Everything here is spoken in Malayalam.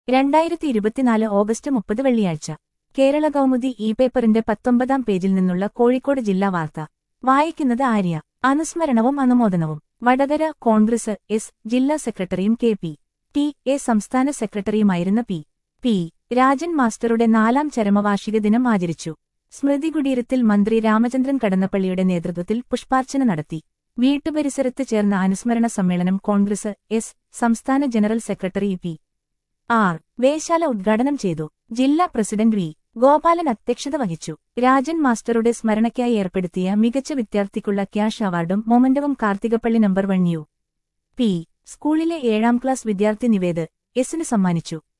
രണ്ടായിരത്തി ഇരുപത്തിനാല് ഓഗസ്റ്റ് മുപ്പത് വെള്ളിയാഴ്ച കേരള കൗമുദി ഇ പേപ്പറിന്റെ പത്തൊമ്പതാം പേജിൽ നിന്നുള്ള കോഴിക്കോട് ജില്ലാ വാർത്ത വായിക്കുന്നത് ആര്യ അനുസ്മരണവും അനുമോദനവും വടകര കോൺഗ്രസ് എസ് ജില്ലാ സെക്രട്ടറിയും കെ പി ടി എ സംസ്ഥാന സെക്രട്ടറിയുമായിരുന്ന പി പി രാജൻ മാസ്റ്ററുടെ നാലാം ചരമവാർഷിക ദിനം ആചരിച്ചു സ്മൃതികുടീരത്തിൽ മന്ത്രി രാമചന്ദ്രൻ കടന്നപ്പള്ളിയുടെ നേതൃത്വത്തിൽ പുഷ്പാർച്ചന നടത്തി വീട്ടുപരിസരത്ത് ചേർന്ന അനുസ്മരണ സമ്മേളനം കോൺഗ്രസ് എസ് സംസ്ഥാന general secretary P R Veshala ഉദ്ഘാടനം ചെയ്തു ജില്ലാ പ്രസിഡന്റ് വി ഗോപാലൻ അധ്യക്ഷത വഹിച്ചു രാജൻ മാസ്റ്ററുടെ സ്മരണയ്ക്കായി ഏർപ്പെടുത്തിയ മികച്ച വിദ്യാർത്ഥിക്കുള്ള ക്യാഷ് അവാർഡും മൊമന്റവും Karthikappally number one U P സ്കൂളിലെ ഏഴാം ക്ലാസ് വിദ്യാർത്ഥി നിവേദ് എസിന് സമ്മാനിച്ചു